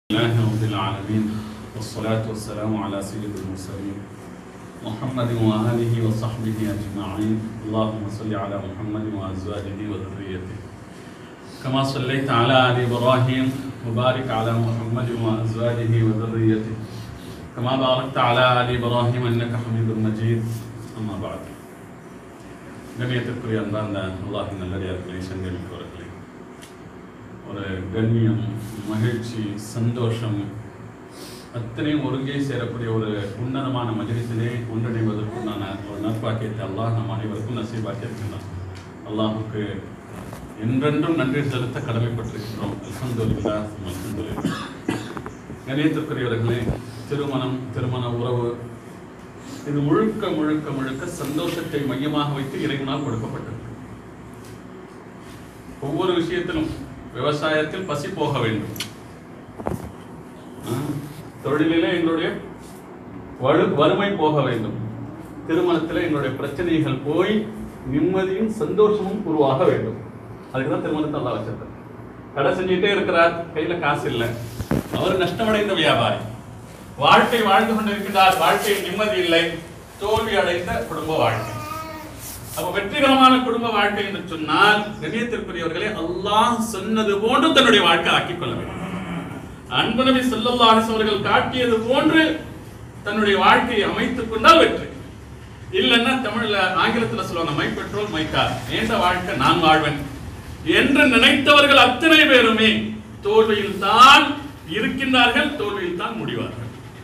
لله رب العالمين والصلاة والسلام على سيد المرسلين محمد وآله وصحبه أجمعين اللهم صل على محمد وأزواجه وذريته كما صليت على آل إبراهيم وبارك على محمد وأزواجه وذريته كما باركت على آل إبراهيم إنك حميد مجيد أما بعد கண்ணியத்திற்குரிய அன்பார்ந்த அல்லாஹின் நல்லடியார்களே சங்கமிக்கவர்களே ஒரு கண்ணியம் மகிழ்ச்சி சந்தோஷம் அத்தனையும் ஒருங்கே சேரக்கூடிய ஒரு உன்னதமான மஜலிசிலே ஒன்றிணைவதற்குண்டான ஒரு நற்பாக்கியத்தை அல்லாஹ் நம் அனைவருக்கும் நசீபாக்கியிருக்கின்றான் அல்லாஹுக்கு என்றென்றும் நன்றி செலுத்த கடமைப்பட்டிருக்கின்றோம் அல்ஹம்துலில்லா அல்ஹம்துலில்லா கணியத்திற்குரியவர்களே திருமணம் திருமண உறவு இது முழுக்க முழுக்க முழுக்க சந்தோஷத்தை மையமாக வைத்து இறைவனால் கொடுக்கப்பட்டிருக்கு ஒவ்வொரு விஷயத்திலும் விவசாயத்தில் பசி போக வேண்டும் ஆ, தொழிலிலே எங்களுடைய வலு வறுமை போக வேண்டும் திருமணத்தில் எங்களுடைய பிரச்சனைகள் போய் நிம்மதியும் சந்தோஷமும் உருவாக வேண்டும் அதுக்கு தான் திருமணத்தை நல்லா வச்சிருக்கார் கடை செஞ்சுட்டே இருக்கிறார் கையில காசு இல்லை அவர் நஷ்டமடைந்த வியாபாரி வாழ்க்கை வாழ்ந்து கொண்டிருக்கிறார் வாழ்க்கையில் நிம்மதி இல்லை தோல்வி அடைந்த குடும்ப வாழ்க்கை அப்ப வெற்றிகரமான குடும்ப வாழ்க்கை என்று சொன்னால் கண்ணியத்திற்குரியவர்களே அல்லாஹ் சொன்னது போன்று தன்னுடைய வாழ்க்கை ஆக்கிக் கொள்ள வேண்டும் அன்பு நபி ஸல்லல்லாஹு அலைஹி அவர்கள் காட்டியது போன்று தன்னுடைய வாழ்க்கையை அமைத்துக் கொண்டால் வெற்றி இல்லைன்னா தமிழ்ல ஆங்கிலத்துல சொல்லுவாங்க மை பெட்ரோல் மை கார் ஏண்ட வாழ்க்கை நான் வாழ்வேன் என்று நினைத்தவர்கள் அத்தனை பேருமே தோல்வியில் தான் இருக்கின்றார்கள் தோல்வியில் தான் முடிவார்கள்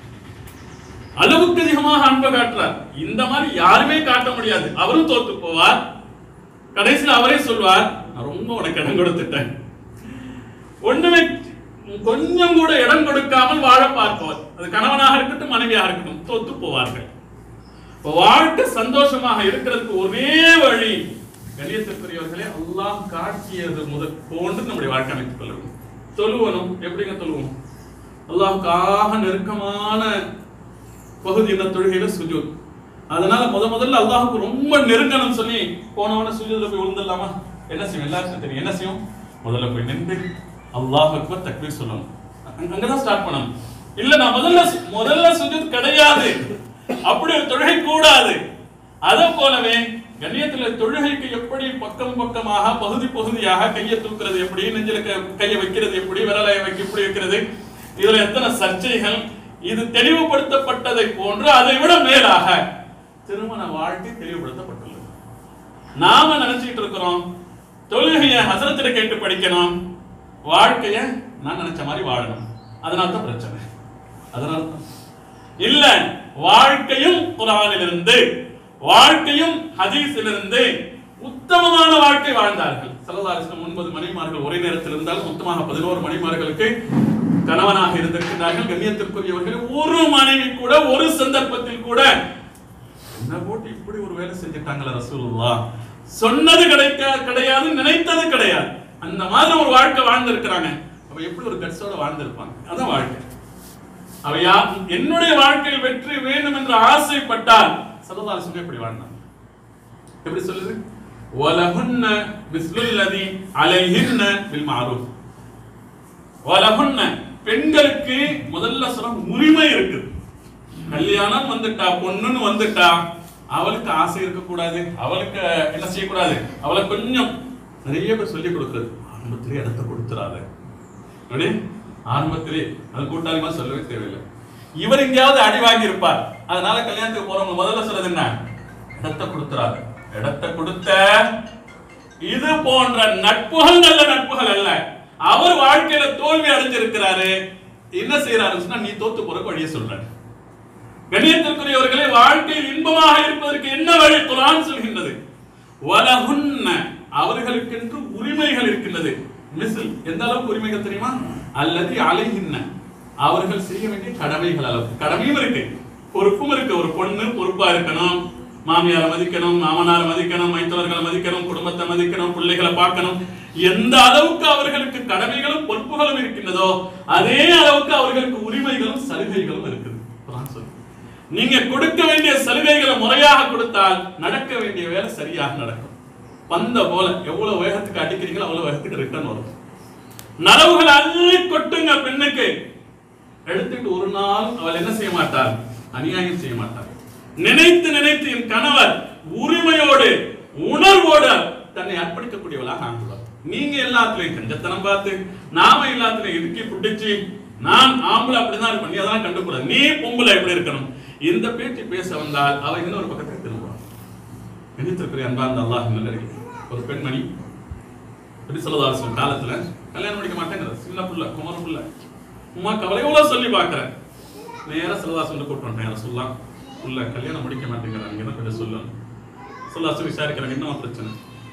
அளவுக்கு அதிகமாக அன்பை காட்டுறார் இந்த மாதிரி யாருமே காட்ட முடியாது அவரும் தோத்து போவார் கடைசியில் அவரே சொல்வார் நான் ரொம்ப உனக்கு இடம் கொடுத்துட்டேன் ஒண்ணுமே கொஞ்சம் கூட இடம் கொடுக்காமல் வாழ பார்ப்பவர் அது கணவனாக இருக்கட்டும் மனைவியாக இருக்கட்டும் தோத்து போவார்கள் இப்ப வாழ்க்கை சந்தோஷமாக இருக்கிறதுக்கு ஒரே வழி கணியத்திற்குரியவர்களே அல்லாஹ் காட்டியது முதல் போன்று நம்முடைய வாழ்க்கை அமைத்துக் கொள்ள வேண்டும் தொழுவனும் எப்படிங்க தொழுவோம் அல்லாஹ்வுக்காக நெருக்கமான பகுதி என்ன தொழுகையில சுஜூத் அதனால முத முதல்ல அல்லாஹ்வுக்கு ரொம்ப நெருங்கணும் சொல்லி போனவன சுஜூத்ல போய் விழுந்துடலாமா என்ன செய்யும் எல்லாருக்கும் தெரியும் என்ன செய்யும் முதல்ல போய் நின்று அல்லாஹ் அக்பர் தக்பீர் சொல்லணும் அங்க- அங்கதான் ஸ்டார்ட் பண்ணணும் இல்ல நான் முதல்ல சு- முதல்ல சுஜூத் கிடையாது அப்படி ஒரு தொழுகை கூடாது அதை போலவே கண்ணியத்துல தொழுகைக்கு எப்படி பக்கம் பக்கமாக பகுதி பகுதியாக கையை தூக்குறது எப்படி நெஞ்சில க- கையை வைக்கிறது எப்படி விரலை வைக்க எப்படி வைக்கிறது இதுல எத்தனை சர்ச்சைகள் இது தெளிவுபடுத்தப்பட்டதை போன்று அதை விட மேலாக திருமண வாழ்க்கை தெளிவுபடுத்தப்பட்டுள்ளது நாம நினைச்சிட்டு இருக்கிறோம் தொழுகைய ஹசரத்திட கேட்டு படிக்கணும் வாழ்க்கைய நான் நினைச்ச மாதிரி வாழணும் அதனால தான் பிரச்சனை அதனால தான் இல்ல வாழ்க்கையும் குரானிலிருந்து வாழ்க்கையும் ஹதீஸிலிருந்து உத்தமமான வாழ்க்கை வாழ்ந்தார்கள் சல்லல்லாஹு ஒன்பது மணிமார்கள் ஒரே நேரத்தில் இருந்தாலும் மொத்தமாக பதினோரு மணிமார்களுக்கு கணவனாக இருந்திருக்கிறார்கள் கண்ணியத்திற்குரியவர்கள் ஒரு மனைவி கூட ஒரு சந்தர்ப்பத்தில் கூட என்ன போட்டு இப்படி ஒரு வேலை செஞ்சுட்டாங்களா ரசூலுல்லாஹ் சொன்னது கிடைக்க கிடையாது நினைத்தது கிடையாது அந்த மாதிரி ஒரு வாழ்க்கை வாழ்ந்திருக்கிறாங்க அவ எப்படி ஒரு கட்ஸோட வாழ்ந்திருப்பாங்க அதான் வாழ்க்கை அவ யா- என்னுடைய வாழ்க்கையில் வெற்றி வேண்டும் என்று ஆசைப்பட்டால் சல்லல்லாஹு அலைஹி வஸல்லம் எப்படி வாழ்ந்தாங்க எப்படி சொல்லுது வலஹுன்ன மிஸ்லுல்லதி அலைஹின்ன பில் மாரூஃப் வலஹுன்ன பெண்களுக்கு முதல்ல சொல்ல உரிமை இருக்குது கல்யாணம் வந்துட்டா பொண்ணுன்னு வந்துட்டா அவளுக்கு ஆசை இருக்கக்கூடாது அவளுக்கு என்ன செய்யக்கூடாது அவளை கொஞ்சம் நிறைய பேர் சொல்லி கொடுக்குறது ஆரம்பத்திலே இடத்த கொடுத்துறாத அப்படி ஆரம்பத்திலே அது கூட்டாளிமா சொல்லவே தேவையில்லை இவர் எங்கேயாவது அடி வாங்கி இருப்பார் அதனால கல்யாணத்துக்கு போறவங்க முதல்ல சொல்றது என்ன இடத்த கொடுத்துறாரு இடத்த கொடுத்த இது போன்ற நட்புகள் நல்ல நட்புகள் அல்ல அவர் வாழ்க்கையில தோல்வி அடைஞ்சிருக்கிறாரு என்ன செய்யறாரு சொன்னா நீ தோத்து போற வழியை சொல்றாரு கணியத்திற்குரியவர்களே வாழ்க்கையில் இன்பமாக இருப்பதற்கு என்ன வழி குரான் சொல்கின்றது வலகுன்ன அவர்களுக்கென்று உரிமைகள் இருக்கின்றது மிசில் எந்த அளவுக்கு உரிமைகள் தெரியுமா அல்லது அலைகின்ன அவர்கள் செய்ய வேண்டிய கடமைகள் அளவு கடமையும் இருக்கு பொறுப்பும் இருக்கு ஒரு பொண்ணு பொறுப்பா இருக்கணும் மாமியாரை மதிக்கணும் மாமனாரை மதிக்கணும் மைத்தவர்களை மதிக்கணும் குடும்பத்தை மதிக்கணும் பிள்ளைகளை பார்க்கணும் எந்த அளவுக்கு அவர்களுக்கு கடமைகளும் பொறுப்புகளும் இருக்கின்றதோ அதே அளவுக்கு அவர்களுக்கு உரிமைகளும் சலுகைகளும் இருக்குது குர்ஆன் சொல்லுது. நீங்க கொடுக்க வேண்டிய சலுகைகளை முறையாக கொடுத்தால் நடக்க வேண்டிய வேலை சரியாக நடக்கும் பந்த போல எவ்வளவு வேகத்துக்கு அடிக்கிறீங்களோ அவ்வளவு வேகத்துக்கு ரிட்டர்ன் வரும் நலவுகள் அள்ளி கொட்டுங்க பெண்ணுக்கு எடுத்துட்டு ஒரு நாள் அவள் என்ன செய்ய மாட்டாள் அநியாயம் செய்ய மாட்டாள் நினைத்து நினைத்து என் கணவர் உரிமையோடு உணர்வோடு தன்னை அர்ப்பணிக்கக்கூடியவளாக ஆகுவார் நீங்க எல்லாத்துலயும் கஞ்சத்தனம் பார்த்து நாம எல்லாத்துலயும் இறுக்கி பிடிச்சு நான் ஆம்பளை அப்படிதான் இருப்பேன் நீ அதெல்லாம் கண்டுக்கூடாது நீ பொம்பளை எப்படி இருக்கணும் இந்த பேச்சு பேச வந்தால் அவ இன்னொரு பக்கத்துக்கு திரும்புவான் நினைத்திருக்கிற அன்பார்ந்த அல்லாஹ் நல்லடிக்கு ஒரு பெண்மணி எப்படி சொல்லதாசம் காலத்துல கல்யாணம் முடிக்க மாட்டேங்கிறது சின்ன புள்ள குமர புள்ள உமா கவலையோட சொல்லி பார்க்கறேன் நேரா சிலதாசன் கூப்பிட்டு வந்துட்டேன் யாரை சொல்லலாம் புள்ள கல்யாணம் முடிக்க மாட்டேங்கிறாங்க நீங்க தான் கொஞ்சம் சொல்லணும் சிலதாசன் விசாரிக்கிறாங்க என்ன பிரச்சனை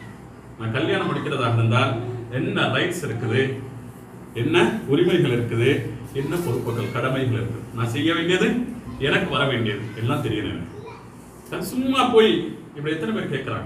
நான் கல்யாணம் முடிக்கிறதாக இருந்தால் என்ன ரைட்ஸ் இருக்குது என்ன உரிமைகள் இருக்குது என்ன பொறுப்புகள் கடமைகள் இருக்குது நான் செய்ய வேண்டியது எனக்கு வர வேண்டியது எல்லாம் தெரியணும் எனக்கு. நான் சும்மா போய் இப்படி எத்தனை பேர் கேட்கறாங்க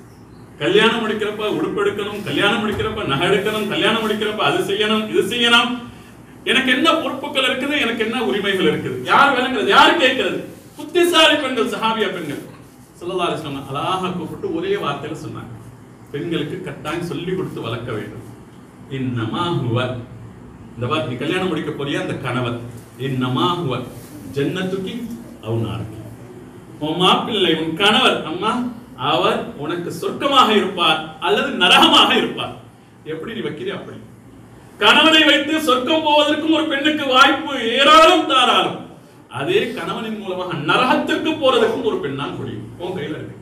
கல்யாணம் முடிக்கிறப்ப உடுப்பு எடுக்கணும் கல்யாணம் முடிக்கிறப்ப நகை எடுக்கணும் கல்யாணம் முடிக்கிறப்ப அது செய்யணும் இது செய்யணும் எனக்கு என்ன பொறுப்புகள் இருக்குது எனக்கு என்ன உரிமைகள் இருக்குது யார் விளங்குறது யார் கேட்கிறது புத்திசாலி பெண்கள் சஹாபியா பெண்கள் ஸல்லல்லாஹு அலைஹி வஸல்லம் அழகா கூப்பிட்டு ஒரே வார்த்தையில சொன்னாங்க பெண்களுக்கு கட்டாயம் சொல்லி கொடுத்து வளர்க்க வேண்டும் இன்னமா ஹுவ இந்த வார்த்தை நீ கல்யாணம் முடிக்க போறியா அந்த கணவர் இன்னமா ஹுவ ஜன்னத்துக்கு அவனாருக்கு உன் மாப்பிள்ளை உன் கணவர் அம்மா அவர் உனக்கு சொர்க்கமாக இருப்பார் அல்லது நரகமாக இருப்பார் எப்படி நீ வைக்கிறீ அப்படி கணவனை வைத்து சொர்க்கம் போவதற்கும் ஒரு பெண்ணுக்கு வாய்ப்பு ஏராளம் தாராளம் அதே கணவனின் மூலமாக நரகத்திற்கு போறதுக்கும் ஒரு பெண்ணால் முடியும் உன் கையில இருக்கு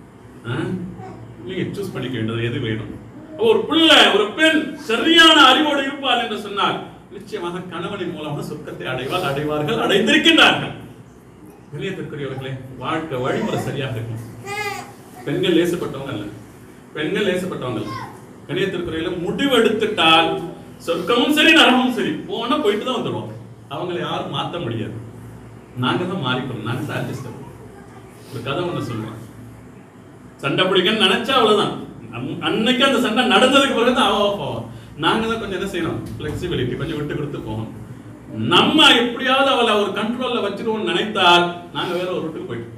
ஆ? நீங்க சூஸ் பண்ணிக்க வேண்டியது எது வேணும் ஒரு பிள்ளை ஒரு பெண் சரியான அறிவோடு இருப்பாள் என்று சொன்னால் நிச்சயமாக கணவனின் மூலமாக சொர்க்கத்தை அடைவார் அடைவார்கள் அடைந்திருக்கின்றார்கள் இளையத்திற்குரியவர்களே வாழ்க்கை வழிமுறை சரியாக இருக்கும் பெண்கள் லேசப்பட்டவங்க அல்ல பெண்கள் லேசப்பட்டவங்க அல்ல கணியத்திற்குறையில முடிவெடுத்துட்டால் சொர்க்கமும் சரி நரகமும் சரி போனா போயிட்டு தான் வந்துடுவாங்க அவங்களை யாரும் மாத்த முடியாது நாங்க தான் மாறிக்கணும் நாங்க தான் அட்ஜஸ்ட் ஒரு கதை ஒண்ணு சொல்றேன் சண்டை பிடிக்கன்னு நினைச்சா அவ்வளவுதான் அன்- அன்னைக்கு அந்த சண்டை நடந்ததுக்கு பிறகு தான் அவ போவோம் நாங்க தான் கொஞ்சம் என்ன செய்யணும் ஃபிளெக்சிபிலிட்டி கொஞ்சம் விட்டு கொடுத்து போகணும் நம்ம எப்படியாவது அவளை ஒரு கண்ட்ரோல்ல வச்சிருவோம்னு நினைத்தால் நாங்க வேற ஒரு ரூட்டுக்கு போயிட்டு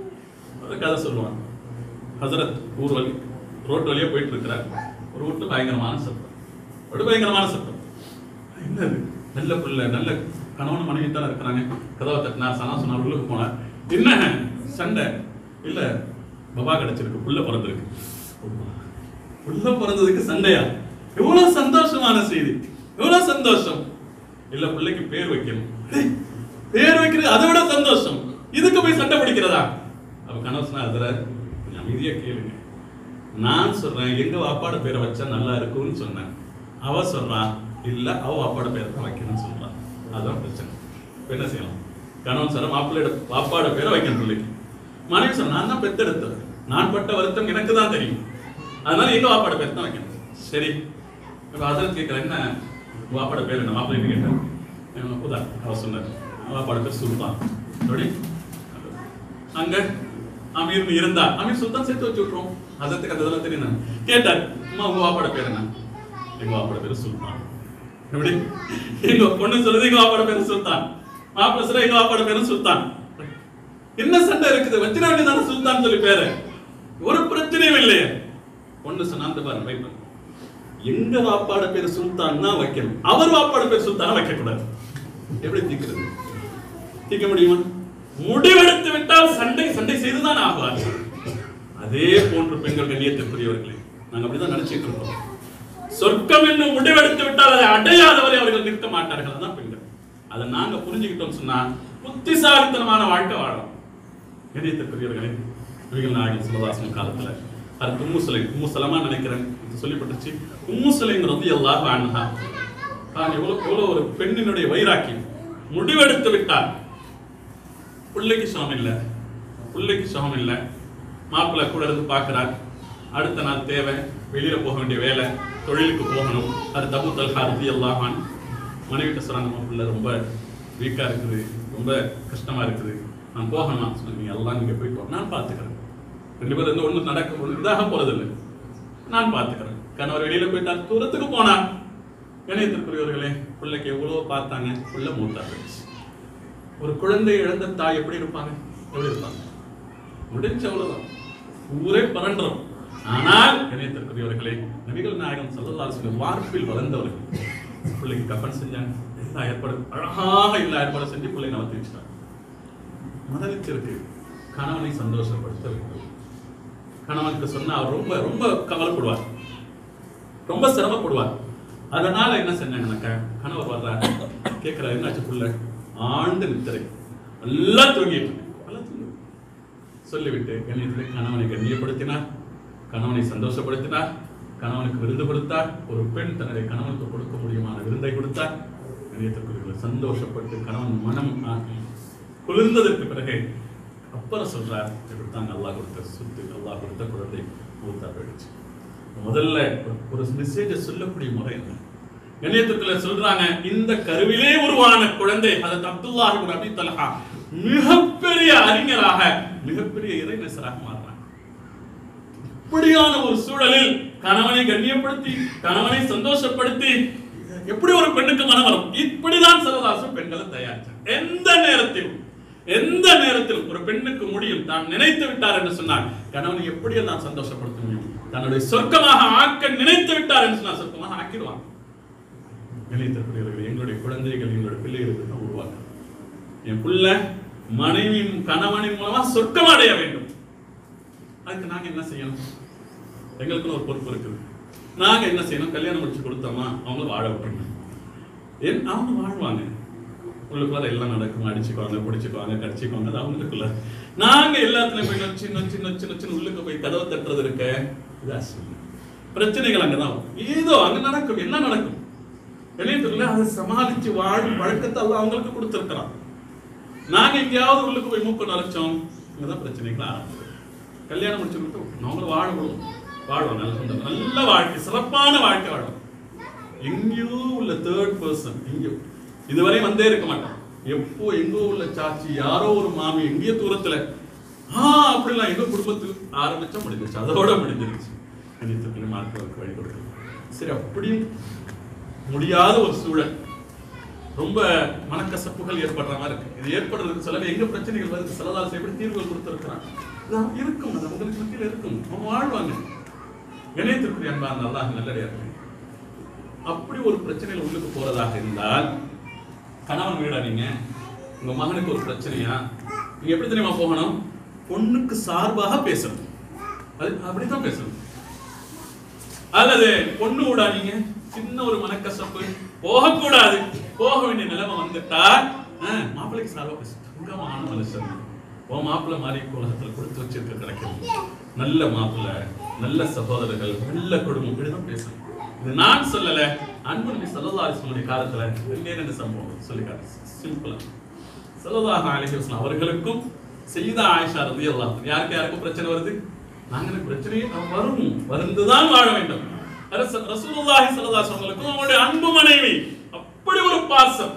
ஒரு கதை சொல்லுவாங்க ஹசரத் ஊர் வழி ரோட்டு வழியா போயிட்டு இருக்கிறார் ஒரு வீட்டுல பயங்கரமான சத்தம் ஒரு பயங்கரமான சத்தம் என்னது நல்ல புள்ள நல்ல கணவன் மனைவி தான் இருக்கிறாங்க கதவை தட்டினார் சனா சொன்னார் உள்ளுக்கு போனார் என்ன சண்டை இல்ல பபா கிடைச்சிருக்கு புள்ள பிறந்திருக்கு புள்ள பிறந்ததுக்கு சண்டையா எவ்வளவு சந்தோஷமான செய்தி எவ்வளவு சந்தோஷம் இல்ல பிள்ளைக்கு பேர் வைக்கணும் டேய், பேர் வைக்கிறது அதை விட சந்தோஷம் இதுக்கு போய் சண்டை பிடிக்கிறதா அவ கனவு சொன்னா அதுல கொஞ்சம் அமைதியா கேளுங்க நான் சொல்றேன் எங்க வாப்பாட பேரை வச்சா நல்லா இருக்கும்னு சொன்னேன் அவ சொல்றா இல்ல அவ வாப்பாட பேரை தான் வைக்கணும்னு சொல்றா அதான் பிரச்சனை இப்ப என்ன செய்யலாம் கணவன் சொல்ற மாப்பிள்ளையோட வாப்பாட பேரை வைக்கணும் பிள்ளைக்கு மனைவி சொல்ற நான் தான் பெத்தெடுத்தது நான் பட்ட வருத்தம் எனக்கு தான் தெரியும் அதனால எங்க வாப்பாட பேர் தான் வைக்கணும் சரி இப்ப அதற்கு கேட்கற என்ன வாப்பாட பேர் என்ன மாப்பிள்ளை கேட்டேன் புதா அவ சொன்னார் வாப்பாட பேர் சுல்தான் எப்படி அங்க அமீர் இருந்தா அமீர் சுல்தான் சேர்த்து வச்சு விட்டுரும் அதத்துக்கு அந்த இதெல்லாம் தெரியும் கேட்டார் அம்மா உங்க வாப்பாட பேர் என்ன எங்க வாப்பாட பேர் சுல்தான் எப்படி எங்க பொண்ணு சொல்லுது எங்க வாப்பாட பேர் சுல்தான் மாப்பிள்ளை சொல்ற எங்க வாப்பாட பேரு சுல்தான் என்ன சண்டை இருக்குது வச்சிட வேண்டியதான சுல்தான் சொல்லி பேரு ஒரு பிரச்சனையும் இல்லையே பொண்ணு சொன்னா அந்த பாருங்க வைப்பேன் எங்க வாப்பாட பேர் சுல்தான் தான் வைக்கணும் அவர் வாப்பாட பேர் சுல்தான் வைக்க கூடாது எப்படி தீக்கிறது தீர்க்க முடியுமா முடிவெடுத்து விட்டால் சண்டை சண்டை செய்துதான் ஆகுவார் அதே போன்று பெண்கள் கண்ணியத்திற்குரியவர்களே நாங்க அப்படிதான் நினைச்சிட்டு இருக்கோம் சொர்க்கம் என்று முடிவெடுத்து விட்டால் அதை அடையாதவரை அவர்கள் நிற்க மாட்டார்கள் அதான் பெண்கள் அதை நாங்க புரிஞ்சுக்கிட்டோம் சொன்னா புத்திசாலித்தனமான வாழ்க்கை வாழலாம் கண்ணியத்திற்குரியவர்களே நபிகள் நாயகம் சுல்லதாசன் காலத்துல அது உம்மு சுலை உம்மு சலமா நினைக்கிறேன் இது சொல்லப்பட்டுச்சு உம்மு சுலைங்கிறது வந்து எல்லா அன்ஹா தான் எவ்வளவு எவ்வளவு ஒரு பெண்ணினுடைய வைராக்கியம் முடிவெடுத்து விட்டார் பிள்ளைக்கு சுகம் இல்லை பிள்ளைக்கு சுகம் இல்லை மாப்பிள்ளை கூட இருந்து பார்க்கிறார் அடுத்த நாள் தேவை வெளியில போக வேண்டிய வேலை தொழிலுக்கு போகணும் அது தபு தல்ஹா ரதி அல்லாஹான் மனைவிட்ட சொல்றாங்க நம்ம பிள்ளை ரொம்ப வீக்கா இருக்குது ரொம்ப கஷ்டமா இருக்குது நான் போகணும் சொன்னீங்க எல்லாம் நீங்க போயிட்டு வாங்க. நான் பார்த்துக்கிறேன் ரெண்டு பேரும் இருந்து ஒண்ணும் நடக்க ஒண்ணு இதாக போறதில்லை நான் பார்த்துக்கிறேன் கணவர் வெளியில போயிட்டார் தூரத்துக்கு போனார் கணியத்திற்குரியவர்களே பிள்ளைக்கு எவ்வளவோ பார்த்தாங்க புள்ள மூத்தா போயிடுச்சு ஒரு குழந்தை இழந்த தாய் எப்படி இருப்பாங்க எப்படி இருப்பாங்க முடிஞ்ச அவ்வளவுதான் ஊரே பரண்டுறோம் ஆனால் இணையத்திற்குரியவர்களே நபிகள் நாயகம் சல்லல்லாஹு அலைஹி வஸல்லம் வார்ப்பில் வளர்ந்தவர்கள் பிள்ளைக்கு கப்பன் செஞ்சாங்க எல்லா ஏற்பாடு அழகாக எல்லா ஏற்பாடு செஞ்சு பிள்ளை நவத்தி வச்சுட்டாங்க முதலிச்சிருக்கு கணவனை சந்தோஷப்படுத்த வேண்டும் கணவனுக்கு சொன்னா அவர் ரொம்ப ரொம்ப கவலைப்படுவார் ரொம்ப சிரமப்படுவார் அதனால என்ன செஞ்சாங்கனாக்கா கணவர் வர்றாரு கேட்கிறாரு என்னாச்சு புள்ள ஆழ்ந்த நித்திரை எல்லாம் தூங்கிட்டு இருக்கு. நல்லா தூங்கு. சொல்லிவிட்டு கண்ணியத்தில் கணவனை கண்ணியப்படுத்தினார் கணவனை சந்தோஷப்படுத்தினார் கணவனுக்கு விருது கொடுத்தார் ஒரு பெண் தன்னுடைய கணவனுக்கு கொடுக்க முடியுமான விருந்தை கொடுத்தார் கண்ணியத்திற்குரியவர்கள் சந்தோஷப்பட்டு கணவன் மனம் ஆ, குளிர்ந்ததற்கு பிறகு அப்புறம் சொல்றார் இப்படித்தாங்க அல்லாஹ் கொடுத்த சுத்து அல்லாஹ் கொடுத்த குழந்தை மூத்தா போயிடுச்சு முதல்ல ஒரு- ஒரு மெசேஜை சொல்லக்கூடிய முறை என்ன கண்ணியத்துக்குள்ள சொல்றாங்க இந்த கருவிலே உருவான குழந்தை அதற்கு அப்துல்லாஹ் இப்னு அபி தல்ஹா மிகப்பெரிய அறிஞராக மிகப்பெரிய இறைநேசராக மாறுறாங்க இப்படியான ஒரு சூழலில் கணவனை கண்ணியப்படுத்தி கணவனை சந்தோஷப்படுத்தி எப்படி ஒரு பெண்ணுக்கு மனம் வரும் இப்படிதான் சிலதாசம் பெண்களை தயாரிச்சார் எந்த நேரத்திலும் எந்த நேரத்தில் ஒரு பெண்ணுக்கு முடியும் தான் நினைத்து விட்டார் என்று சொன்னால் கணவனை எப்படி எல்லாம் சந்தோஷப்படுத்த முடியும் தன்னுடைய சொர்க்கமாக ஆக்க நினைத்து விட்டார் என்று சொன்னால் சொர்க்கமாக ஆக்கிடுவான் நினைத்திருக்கிறீர்கள் எங்களுடைய குழந்தைகள் எங்களுடைய பிள்ளைகளுக்கு தான் உருவாக்க என் புள்ள மனைவியின் கணவனின் மூலமா சொர்க்கம் அடைய வேண்டும் அதுக்கு நாங்க என்ன செய்யணும் எங்களுக்குன்னு ஒரு பொறுப்பு இருக்குது நாங்க என்ன செய்யணும் கல்யாணம் முடிச்சு கொடுத்தோமா அவங்கள வாழ விட்டுறணும் என் அவங்க வாழ்வாங்க உள்ளுக்குள்ள எல்லாம் நடக்கும் அடிச்சுக்குவாங்க பிடிச்சுக்குவாங்க கடிச்சுக்குவாங்க அது அவங்களுக்குள்ள நாங்க எல்லாத்துலயும் போய் நொச்சு நொச்சு நொச்சு நொச்சுன்னு உள்ளுக்கு போய் கதவை தட்டுறது இருக்க இது அசிங்கம். பிரச்சனைகள் அங்கதான் வரும். ஏதோ அங்க நடக்கும் என்ன நடக்கும் வெளியத்துல அதை சமாளிச்சு வாழும் பழக்கத்தை அல்லாஹ் அவங்களுக்கு கொடுத்திருக்கிறான் நாங்க எங்கேயாவது உள்ளுக்கு போய் மூக்க நரைச்சோம் இங்கதான் பிரச்சனைகள் ஆரம்பிச்சு கல்யாணம் முடிச்சு விட்டு நம்மளும் வாழணும் வாழ்வோம் நல்ல சொந்தம். நல்ல வாழ்க்கை சிறப்பான வாழ்க்கை வாழும் எங்கேயோ உள்ள தேர்ட் பர்சன் எங்கேயோ இதுவரை வந்தே இருக்க மாட்டான் எப்போ எங்கோ உள்ள சாச்சி யாரோ ஒரு மாமி எங்கேயோ தூரத்துல ஆ அப்படிலாம் எங்க குடும்பத்துக்கு ஆரம்பிச்சா முடிஞ்சிருச்சு அதோட முடிஞ்சிருச்சு கணித்துக்குள்ள மார்க்கருக்கு வழி கொடுக்கணும் சரி அப்படியும் முடியாத ஒரு சூழல் ரொம்ப மனக்கசப்புகள் ஏற்படுற மாதிரி இருக்கு இது ஏற்படுறதுக்கு சில எங்க பிரச்சனைகள் வருது சிலதால் எப்படி தீர்வுகள் கொடுத்துருக்கிறான் இதெல்லாம் இருக்கும் அது உங்களுக்கு மத்தியில் இருக்கும் அவங்க வாழ்வாங்க இணையத்திற்குரிய அன்பான அல்லாஹ் நல்லடியார்கள் அப்படி ஒரு பிரச்சனையில் உள்ளுக்கு போறதாக இருந்தால் கணவன் வீடா நீங்க உங்க மகனுக்கு ஒரு பிரச்சனையா நீங்க எப்படி தெரியுமா போகணும் பொண்ணுக்கு சார்பாக பேசணும் அது அப்படித்தான் பேசணும் அல்லது பொண்ணு விடா நீங்க சின்ன ஒரு மனக்கசப்பு போகக்கூடாது போக வேண்டிய நிலைமை வந்துட்டா ஆ, மாப்பிள்ளைக்கு சார்பா பேசு தங்கமான மனுஷன் உன் மாப்பிள்ளை மாதிரி உலகத்துல கொடுத்து வச்சிருக்க கிடைக்கிறது நல்ல மாப்பிள்ளை நல்ல சகோதரர்கள் நல்ல குடும்பம் இப்படிதான் பேசணும் இது நான் சொல்லல அன்பு நபி ஸல்லல்லாஹு அலைஹி வஸல்லம் காலத்துல ரெண்டே ரெண்டு சம்பவம் சொல்லிக்காரு சிம்பிளா ஸல்லல்லாஹு அலைஹி வஸல்லம் அவர்களுக்கும் செய்தா ஆயிஷா ரலியல்லாஹு அன்ஹா யாருக்கு யாருக்கும் பிரச்சனை வருது நாங்க பிரச்சனை வரும் வருந்துதான் வாழ வேண்டும் அரச- ரசூலுல்லாஹி ஸல்லல்லாஹு அலைஹி வஸல்லம் அவங்களுடைய அன்பு மனைவி அப்படி ஒரு பாசம்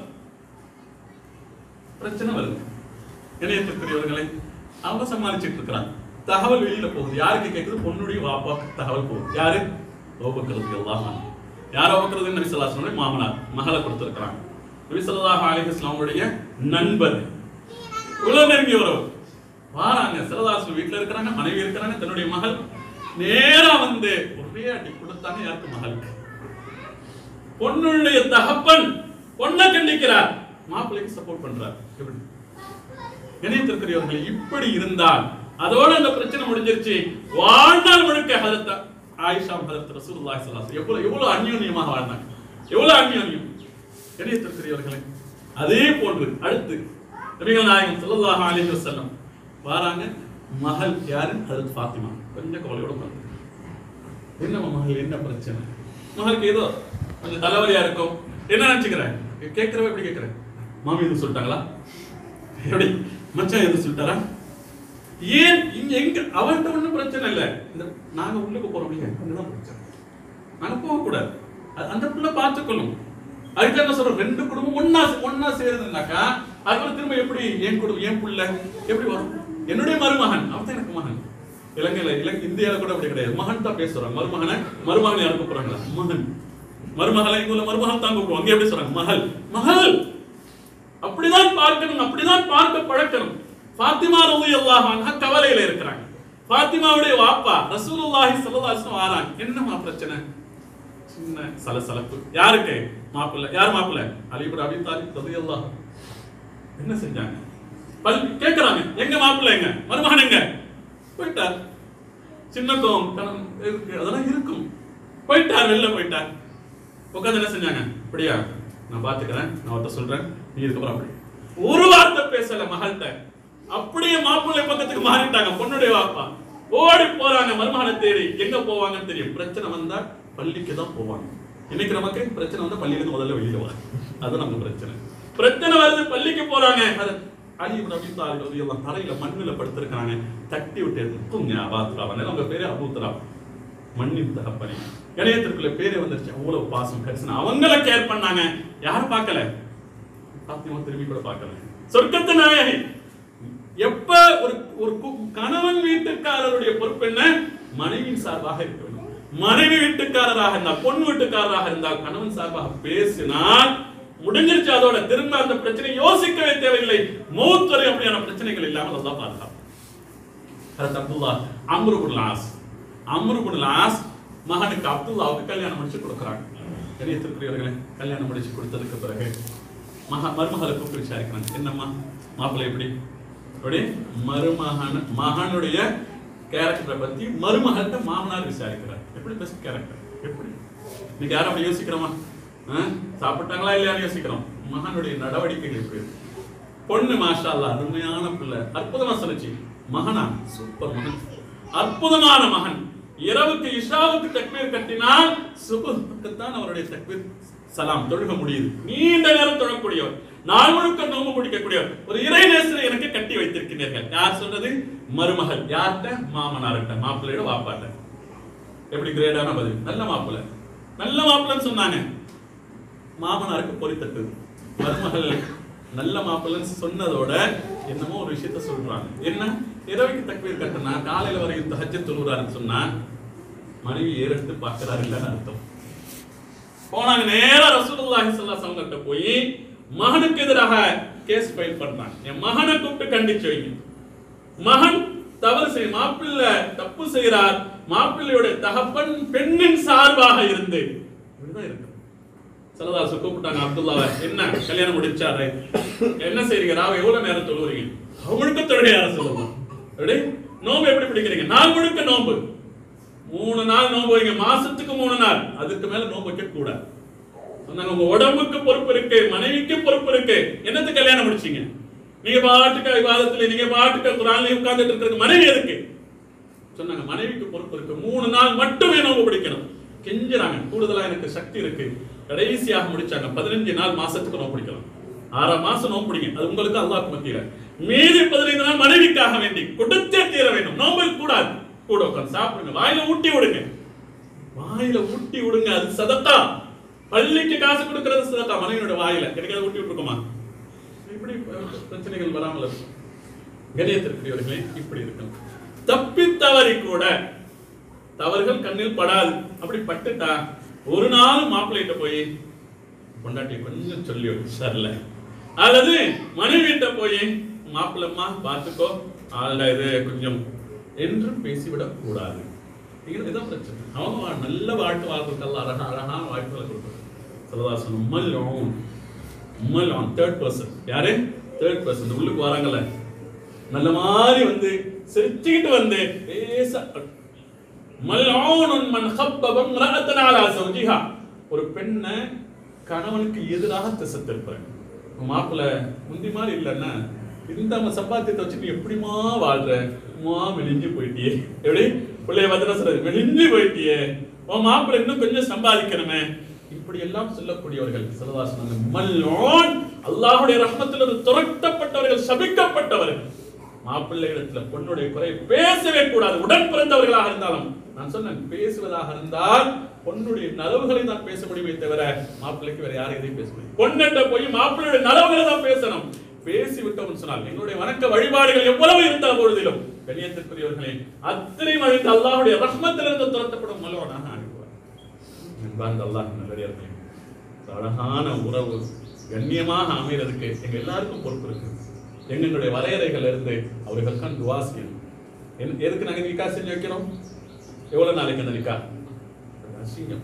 பிரச்சனை வருது இணையத்திற்குரியவர்களை அவங்க சமாளிச்சுட்டு இருக்கிறாங்க தகவல் வெளியில போகுது யாருக்கு கேட்குது பொண்ணுடைய வாப்பாக்கு தகவல் போகுது யாரு ஓபக்கிறது எல்லாம் யார் ஓபக்கிறது நபி ஸல்லல்லாஹு அலைஹி வஸல்லம் மாமனார் மகளை கொடுத்திருக்கிறாங்க நபி ஸல்லல்லாஹு அலைஹி வஸல்லமுடைய நண்பர் இவ்வளவு நெருங்கிய உறவு வாராங்க சிலதாசன் வீட்டுல இருக்கிறாங்க மனைவி இருக்கிறாங்க தன்னுடைய மகள் நேரா வந்து ஒரே அடி கொடுத்தாங்க யாருக்கு மகளுக்கு பொண்ணுடைய தகப்பன் பொண்ணை கண்டிக்கிறார் மாப்பிள்ளைக்கு சப்போர்ட் பண்றார் எப்படி இணையத்திற்குரியவர்கள் இப்படி இருந்தால் அதோட அந்த பிரச்சனை முடிஞ்சிருச்சு வாழ்நாள் முழுக்க ஹதரத் ஆயிஷா ஹதரத் ரசூலுல்லாஹி ஸல்லல்லாஹு அலைஹி எவ்வளவு எவ்வளவு அந்யோன்யமாக வாழ்ந்தாங்க எவ்வளவு அந்யோன்யம் இணையத்திற்குரியவர்களே அதே போன்று அடுத்து நபிகள் நாயகம் ஸல்லல்லாஹு அலைஹி வஸல்லம் வாராங்க மகள் யாரு ஹதரத் ஃபாத்திமா கொஞ்சம் கவலையோட பார்த்து என்ன மகள் என்ன பிரச்சனை மகளுக்கு ஏதோ கொஞ்சம் தலைவலியா இருக்கும் என்ன நினைச்சுக்கிறேன் கேட்கிறவ எப்படி கேட்கிறேன் மாமி எதுவும் சொல்லிட்டாங்களா எப்படி மச்சான் எதுவும் சொல்லிட்டாரா ஏன் இங்க எங்க அவன்கிட்ட ஒண்ணும் பிரச்சனை இல்ல இந்த நாங்க உள்ளுக்கு போறோம் இல்லையா அங்கதான் பிரச்சனை நாங்க போக கூடாது அது- அந்த பிள்ளை பார்த்துக்கணும் அதுக்கு என்ன சொல்றோம் ரெண்டு குடும்பம் ஒன்னா ஒன்னா சேருதுனாக்கா அதுக்கப்புறம் திரும்ப எப்படி என் குடும்பம் என் புள்ள எப்படி வரும் என்னுடைய மருமகன் அவன் தான் எனக்கு மகன் இலங்கையில இலங்கை இந்தியால கூட அப்படி கிடையாது மகன் தான் பேசுறாங்க மருமகனை மருமகனை யாரும் கூப்பிடுறாங்களா மகன் மருமகளை இங்க உள்ள மருமகன் தான் கூப்பிடுவோம் அங்க எப்படி சொல்றாங்க மகள் மகள் அப்படிதான் பார்க்கணும் அப்படிதான் பார்க்க பழக்கணும் ஃபாத்திமா ரலியல்லாஹு அன்ஹா கவலையில இருக்கிறாங்க ஃபாத்திமாவுடைய வாப்பா ரசூலுல்லாஹி ஸல்லல்லாஹு அலைஹி வஸல்லம் வராங்க என்னம்மா பிரச்சனை சின்ன சலசலப்பு யாருக்கு மாப்பிள்ளை யார் மாப்பிள்ளை அலிபுர் அபி தாலிப் ரலியல்லாஹு என்ன செஞ்சாங்க பல் கேக்குறாங்க எங்க மாப்பிள்ளை எங்க மருமகன் எங்க போயிட்டார் சின்ன கோவம் கணம் இருக்கு அதெல்லாம் இருக்கும் போயிட்டார் வெளில போயிட்டார் உட்காந்து என்ன செஞ்சாங்க அப்படியா நான் பாத்துக்கிறேன் நான் அவர்கிட்ட சொல்றேன் நீ இதுக்கப்புறம் அப்படி ஒரு வார்த்தை பேசல மகள்கிட்ட அப்படியே மாப்பிள்ளை பக்கத்துக்கு மாறிட்டாங்க பொண்ணுடைய வாப்பா ஓடி போறாங்க மருமகனை தேடி எங்க போவாங்கன்னு தெரியும் பிரச்சனை வந்தா பள்ளிக்கு தான் போவாங்க இன்னைக்கு நமக்கு பிரச்சனை வந்தா பள்ளியில முதல்ல வெளியில வா அது நமக்கு பிரச்சனை பிரச்சனை வருது பள்ளிக்கு போறாங்க அது அலி இப்னு அபி தாலிப் ரலியல்லாஹு தரையில மண்ணுல படுத்திருக்காங்க தட்டி விட்டு தூங்க அபாத்ராவன் அவங்க பேரு அபூத்ரா மண்ணின் தகப்பனே இணையத்திற்குள்ள பேரே வந்துருச்சு அவ்வளவு பாசம் கரிசனம் அவங்கள கேர் பண்ணாங்க யாரும் பார்க்கல பாத்திமா திரும்பி கூட பார்க்கல சொர்க்கத்து நாயகி எப்ப ஒரு ஒரு கு- கணவன் வீட்டுக்காரருடைய பொறுப்பு என்ன மனைவியின் சார்பாக இருக்க வேண்டும் மனைவி வீட்டுக்காரராக இருந்தால் பொன் வீட்டுக்காரராக இருந்தால் கணவன் சார்பாக பேசினால் முடிஞ்சிருச்சு அதோட திரும்ப அந்த பிரச்சனை யோசிக்கவே தேவையில்லை மூத்தரை அப்படியான பிரச்சனைகள் இல்லாமல் அல்லாஹ் பாதுகாப்பு ஹரத் அப்துல்லா அம்ரு பின் ஆஸ் அம்ரு பின் ஆஸ் மகனுக்கு அப்துல்லாவுக்கு கல்யாணம் முடிச்சு கொடுக்குறாங்க கணியத்திற்குரியவர்களே கல்யாணம் முடிச்சு கொடுத்ததுக்கு பிறகு மகா மருமகளை கூப்பிட்டு விசாரிக்கிறாங்க என்னம்மா மாப்பிள்ளை எப்படி எப்படி மருமகன் மகனுடைய கேரக்டரை பத்தி மருமகன்ட்ட மாமனார் விசாரிக்கிறார் எப்படி பெஸ்ட் கேரக்டர் எப்படி இன்னைக்கு யாரும் அப்படி யோசிக்கிறோமா ஆ? சாப்பிட்டாங்களா இல்லையான்னு யோசிக்கிறோம் மகனுடைய நடவடிக்கைகள் எப்படி இருக்கு? பொண்ணு மாஷா அல்லாஹ் அருமையான பிள்ளை அற்புதமா சொல்லுச்சு மகனா சூப்பர் மகன் அற்புதமான மகன் இரவுக்கு இஷாவுக்கு தக்பீர் கட்டினால் சுபுக்கு தான் அவருடைய தக்பீர் சலாம் தொழுக முடியுது நீண்ட நேரம் தொழக்கூடியவர் நாள் முழுக்க நோம்பு பிடிக்கக்கூடியவர் ஒரு இறை நேசரை எனக்கு கட்டி வைத்திருக்கிறீர்கள் யார் சொன்னது மருமகள் யார்கிட்ட மாமனார்கிட்ட மாப்பிள்ளையோட வாப்பாட்ட எப்படி கிரேடான பதில் நல்ல மாப்பிள்ளை நல்ல மாப்பிள்ளைன்னு சொன்னாங்க மாமனாருக்கு பொறித்தட்டு மருமகள் நல்ல மாப்பிள்ளைன்னு சொன்னதோட என்னமோ ஒரு விஷயத்த சொல்றாங்க என்ன இரவைக்கு தக்பீர் கட்டினா காலையில வரைக்கும் தஹஜ்ஜத் தொழுகிறாருன்னு சொன்னா மனைவி ஏறெடுத்து பார்க்கறாரு இல்லைன்னு அர்த்தம் போனாங்க நேரா ரசூலுல்லாஹி ஸல்லல்லாஹு அலைஹி வஸல்லம் போய் மகனுக்கு எதிராக கேஸ் ஃபைல் பண்றாங்க என் மகனை கூப்பிட்டு கண்டிச்சு வைங்க மகன் தவறு செய் மாப்பிள்ளை தப்பு செய்கிறார் மாப்பிள்ளையோட தகப்பன் பெண்ணின் சார்பாக இருந்து இப்படிதான் இருக்கு சலதாசு கூப்பிட்டாங்க அப்துல்லாவை என்ன கல்யாணம் முடிச்சாரு என்ன செய்றீங்க ராவ எவ்வளவு நேரம் தொழுவுறீங்க அவங்களுக்கு தொழுகை யார சொல்லலாம் எப்படி நோம்பு எப்படி பிடிக்கிறீங்க நாள் முழுக்க நோம்பு மூணு நாள் நோம்பு வைங்க மாசத்துக்கு மூணு நாள் அதுக்கு மேல நோம்பு வைக்க கூடாது சொன்னாங்க உங்க உடம்புக்கு பொறுப்பு இருக்கு மனைவிக்கு பொறுப்பு இருக்கு என்னத்து கல்யாணம் முடிச்சீங்க நீங்க பாட்டுக்கு விவாதத்துல நீங்க பாட்டுக்கு குரான்லயே உட்கார்ந்துட்டு இருக்கிறது மனைவி எதுக்கு சொன்னாங்க மனைவிக்கு பொறுப்பு இருக்கு மூணு நாள் மட்டுமே நோம்பு பிடிக்கணும் கெஞ்சுறாங்க கூடுதலா எனக்கு சக்தி இருக்கு கடைசியாக முடிச்சாங்க பதினஞ்சு நாள் மாசத்துக்கு நோம்பு பிடிக்கலாம் ஆறாம் மாசம் நோம்பு பிடிங்க அது உங்களுக்கு அல்லாஹ் மத்தியில மீதி பதினைந்து நாள் மனைவிக்காக வேண்டி கொடுத்தே தீர வேண்டும் நோம்பு கூடாது கூட உட்கார்ந்து சாப்பிடுங்க வாயில ஊட்டி விடுங்க வாயில ஊட்டி விடுங்க அது சதத்தா பள்ளிக்கு காசு கொடுக்கறது சதத்தா மனைவியோட வாயில கிடைக்காத ஊட்டி விட்டுருக்குமா இப்படி பிரச்சனைகள் வராமல் இருக்கும் கணியத்திற்குரியவர்களே இப்படி இருக்கும் தப்பி தவறி கூட தவறுகள் கண்ணில் படாது அப்படி பட்டுட்டா ஒரு நாள் மாப்பிள்ளைகிட்ட போய் பொண்டாட்டி கொஞ்சம் சொல்லி சரில அல்லது மனைவிட்ட போய் மாப்பிள்ளம்மா பார்த்துக்கோ ஆள்டா இது கொஞ்சம் என்று பேசிவிடக் கூடாது இது- இதான் பிரச்சனை அவங்க வா- நல்ல வாழ்க்கை வாழ்றதுக்கெல்லாம் அழகா அழகான வாய்ப்புகளை கொடுக்குறது சரதாசன் மல்லம் மல்லம் தேர்ட் பர்சன் யாரு தேர்ட் பர்சன் உள்ளுக்கு வராங்கல்ல நல்ல மாதிரி வந்து சிரிச்சுக்கிட்டு வந்து லேசா மல்ஆனுன் மன் ஹப்பப இம்ரஅத்தன் அலா ஸௌஜிஹா ஒரு பெண்ணை கணவனுக்கு எதிராக திசை திருப்புறேன் மாப்பிள்ள முந்தி மாதிரி இல்லைன்னா இந்த அவன் சம்பாத்தியத்தை வச்சு நீ எப்படிமா வாழ்ற மா மெலிஞ்சு போயிட்டியே எப்படி பிள்ளைய வதன சொல்றது மெலிஞ்சு போயிட்டியே உன் மாப்பிள்ள இன்னும் கொஞ்சம் சம்பாதிக்கணுமே இப்படி எல்லாம் சொல்லக்கூடியவர்கள் சிலதாசன் மல்லோன் அல்லாஹ்வுடைய ரஹ்மத்திலிருந்து துரத்தப்பட்டவர்கள் சபிக்கப்பட்டவர்கள் மாப்பிள்ளை இடத்துல பொண்ணுடைய குறை பேசவே கூடாது உடன் பிறந்தவர்களாக இருந்தாலும் நான் சொன்னேன் பேசுவதாக இருந்தால் பொண்ணுடைய நலவுகளை தான் பேச முடியுமே தவிர மாப்பிள்ளைக்கு வேற யாரும் எதையும் பேச முடியும் பொண்ணிட்ட போய் மாப்பிள்ளையுடைய நலவுகளை தான் பேசணும் பேசி விட்டோம்னு சொன்னால் எங்களுடைய வணக்க வழிபாடுகள் எவ்வளவு இருந்த பொழுதிலும் கண்ணியத்திற்குரியவர்களே அத்தனை மழித்து அல்லாஹ்வுடைய ரஹ்மத்திலிருந்து துரத்தப்படும் மலோனாக அனுப்புவார் அன்பார்ந்த அல்லாஹ் நல்லடியார்களே அழகான உறவு கண்ணியமாக அமைகிறதுக்கு எங்க எல்லாருக்கும் பொறுப்பு இருக்கு எங்களுடைய வரையறைகள் இருந்து அவர்களுக்கான துவா செய்யணும் என்- எதுக்கு நாங்க நிக்கா செஞ்சு வைக்கிறோம் எவ்வளவு நாளைக்கு அந்த நிக்கா அசிங்கம்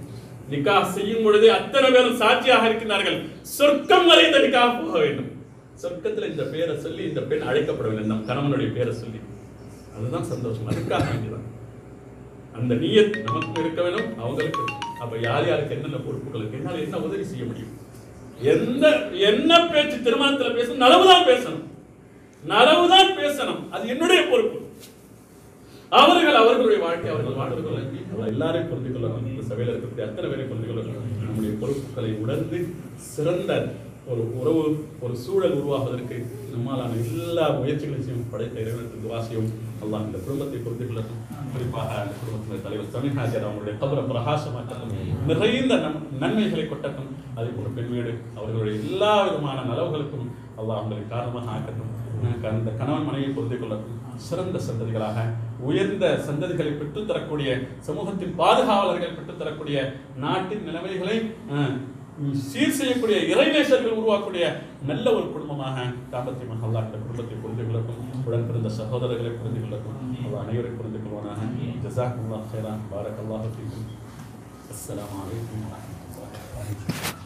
நிக்காஹ் செய்யும் பொழுது அத்தனை பேரும் சாட்சியாக இருக்கின்றார்கள் சொர்க்கம் வரை இந்த நிக்காஹ் போக வேண்டும் சொர்க்கத்துல இந்த பேரை சொல்லி இந்த பெண் அழைக்கப்பட வேண்டும் நம் கணவனுடைய பேரை சொல்லி அதுதான் சந்தோஷம் அதுக்காக வேண்டியதான் அந்த நீயத் நமக்கும் இருக்க வேண்டும் அவங்களுக்கு அப்ப யார் யாருக்கு என்னென்ன பொறுப்புகளுக்கு என்னால் என்ன உதவி செய்ய முடியும் எந்த என்ன பேச்சு திருமணத்துல பேசணும் நலவுதான் பேசணும் நலவுதான் பேசணும் அது என்னுடைய பொறுப்பு அவர்கள் அவர்களுடைய வாழ்க்கை அவர்கள் வாழ்வர்கள் அவர் எல்லாரையும் புரிந்து கொள்ளணும் இந்த சபையில் இருக்கக்கூடிய அத்தனை பேரை புரிந்து கொள்ளணும் நம்முடைய பொறுப்புகளை உணர்ந்து சிறந்த ஒரு உறவு ஒரு சூழல் உருவாவதற்கு நம்மாலான எல்லா முயற்சிகளையும் செய்யும் படைத்த இறைவனுக்கு வாசியும் அல்லாஹ் இந்த குடும்பத்தை புரிந்து கொள்ளட்டும் குறிப்பாக அந்த குடும்பத்தினுடைய தலைவர் தமிழ்நாஜர் அவங்களுடைய கபர பிரகாசமாக்கட்டும் நிறைந்த நம் நன்மைகளை கொட்டட்டும் அதே போல பெண் வீடு அவர்களுடைய எல்லா விதமான நலவுகளுக்கும் அல்லாஹ் அவங்களுக்கு காரணமாக ஆக்கட்டும் எனக்கு அந்த கணவன் மனைவியை புரிந்து கொள்ளட்டும் சிறந்த சந்ததிகளாக உயர்ந்த சந்ததிகளை பெற்றுத் தரக்கூடிய சமூகத்தின் பாதுகாவலர்கள் பெற்றுத் தரக்கூடிய நாட்டின் நிலைமைகளை அஹ், சீர் செய்யக்கூடிய இறைநேசர்கள் உருவாக்கக்கூடிய நல்ல ஒரு குடும்பமாக காபத்தி மஹல்லா இந்த குடும்பத்தை புரிந்து கொள்ளட்டும் உடன் பிறந்த சகோதரர்களை புரிந்து கொள்ளட்டும் அல்லாஹ் அனைவரையும் புரிந்து கொள்வானாக ஜசாக் அல்லாஹ் ஹைரான் பாரக் அல்லாஹ் ஃபீக்கும் அஸ்ஸலாமு அலைக்கும் வரஹ்மத்துல்லாஹி வபரகாத்துஹு